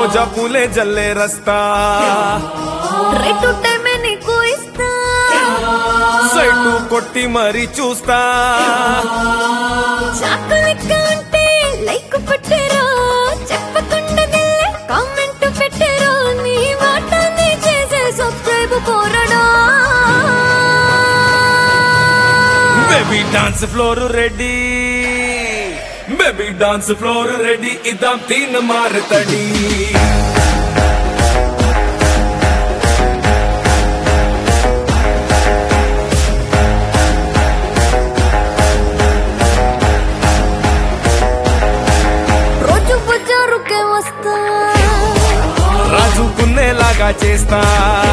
రోజా పూలే జల్లే రస్తా రేటు టైమే నీకు ఇస్తా సైటు కొట్టి మరీ చూస్తా చాకులెక్క ఉంటే లైక్ పెట్టారో చెప్పకుండా దిల్లే కామెంట్ పెట్టారో నీ మాటని చేసే సబ్స్క్రైబ్ కోరడా baby dance floor ready baby dance floor ready ఇద్దాం తీన్ మారుతడి రోజు బజారుకే వస్తా రాజుకునేలాగా చేస్తా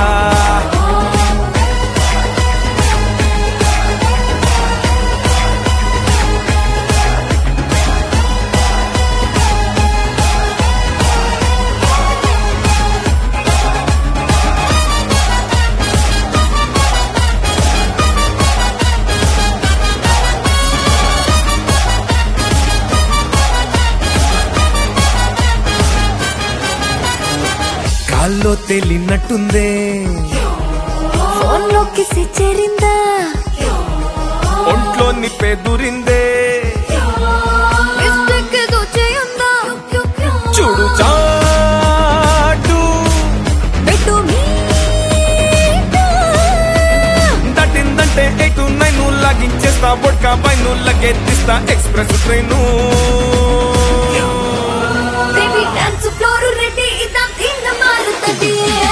కాల్లో తెలినట్టుందే ఫోన్ లోకి చేరిందా ఒంట్లో నిప్పేదురిందే మిస్టేక్ ఏదో చేయందా చూడు చాటు పెట్టు మీట. దట్టిందంటే ఎటు నైను లాగించేస్తా బొడ్కా పైను లగెత్తిస్తా express train baby dance floor ready ఇద్దాం తిన్న మారుతది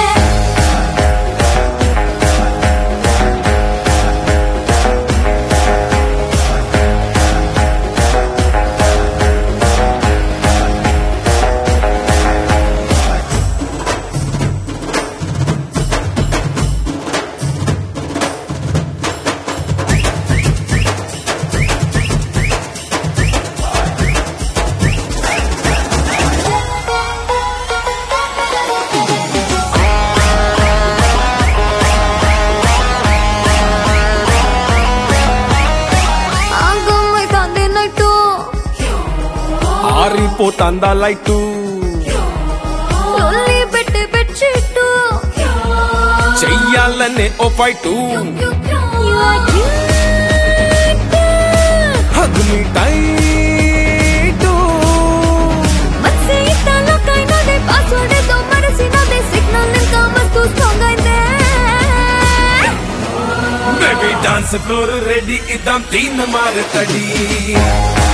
ఆగమైతాంది నైటు ఆరిపోతాందా లైటు లొల్లి పెట్టి బెడ్షీట్ చెయ్యాలనే ఓ ఫైటు హగ్ని టైటు మత్సే ఇతలో కైనదే పాస్వర్డ్ తో మరసినదే సిగ్నల్ ఇంకా మస్తు స్ట్రాంగ్ అయితే బేబీ డాన్స్ ఫ్లోర్ రెడీ ఇద్దాం తీన్ మారుతడి